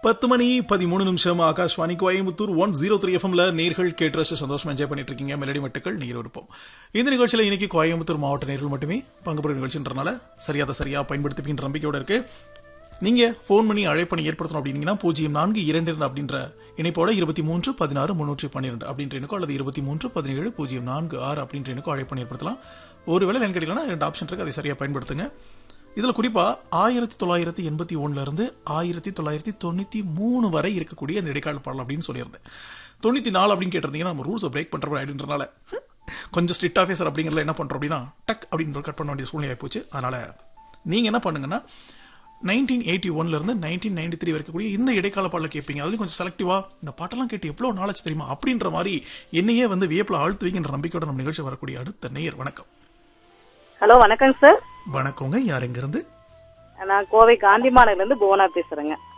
பத்து மணி பதிமூணு நிமிஷம் Akashvani Coimbatore one zero three எஃப்எம்ல நேர்கள் கேட்டு ரசிச்சு சந்தோஷமா என்ஜாய் பண்ணிட்டு இருக்கீங்க மெலடி மட்டுக்கள் நீர் இருப்போம் இந்த நிகழ்ச்சியில இன்னைக்கு கோயம்புத்தூர் மாவட்ட நேர்கள் மட்டுமே பங்கு பெறும் நிகழ்ச்சின்றனால சரியாத சரியா பயன்படுத்திப்பின்ற நம்பிக்கையோட இருக்கு நீங்க ஃபோன் பண்ணி அழைப்பணி ஏற்படுத்தணும் அப்படின்னீங்கன்னா பூஜ்ஜியம் நான்கு இரண்டு இரண்டு அப்படின்ற இணைப்போட இருபத்தி மூன்று பதினாறு முன்னூற்றி பன்னிரெண்டு அப்படின்ற எண்ணுக்கோ அல்லது இருபத்தி மூன்று பதினேழு பூஜ்ஜியம் நான்கு ஆறு அப்படின்ற எண்ணுக்கோ அழைப்பணி ஏற்படுத்தலாம் ஒருவேளை லைன் கிடைக்கலன்னா ரெண்டு ஆப்ஷன் இருக்கு அதை சரியா பயன்படுத்துங்க இதுல குறிப்பா ஆயிரத்தி தொள்ளாயிரத்தி எண்பத்தி ஒண்ணுல இருந்து ஆயிரத்தி தொள்ளாயிரத்தி தொண்ணூத்தி மூணு வரை இருக்கக்கூடிய அந்த இடைக்கால பாடல் அப்படின்னு சொல்லியிருந்தேன் தொண்ணூத்தி நாலு அப்படின்னு கேட்டிருந்தீங்கன்னா நம்ம ரூல்ஸை பிரேக் பண்ற மாதிரி ஆயிடுன்றனால கொஞ்சம் ஸ்ட்ரிக்ட் ஆஃபீஸர் அப்படிங்கிறத என்ன பண்றோம் அப்படின்னா டக் அப்படின்னு கட் பண்ண வேண்டிய சூழ்நிலை போச்சு அதனால நீங்க என்ன பண்ணுங்கன்னா நைன்டீன் எயிட்டி ஒன்ல இருந்து நைன்டீன் நைன்டி த்ரீ வரைக்கும் கூடிய இந்த இடைக்கால பாடல கேட்பீங்க அதுவும் கொஞ்சம் செலக்டிவா இந்த பாட்டெல்லாம் கேட்டு எவ்வளவு நாலேஜ் தெரியுமா அப்படின்ற மாதிரி என்னையே வந்து வியப்பில் ஆழ்த்துவீங்கன்ற நம்பிக்கையோட நம்ம நிகழ்ச்சி வரக்கூடிய அடுத்த நேயர் வணக்கம் ஹலோ வணக்கங்க சார் வணக்கங்க யார் எங்க இருந்து நான் கோவை காந்திமாநகர்ல இருந்து புவனா பேசுறேங்க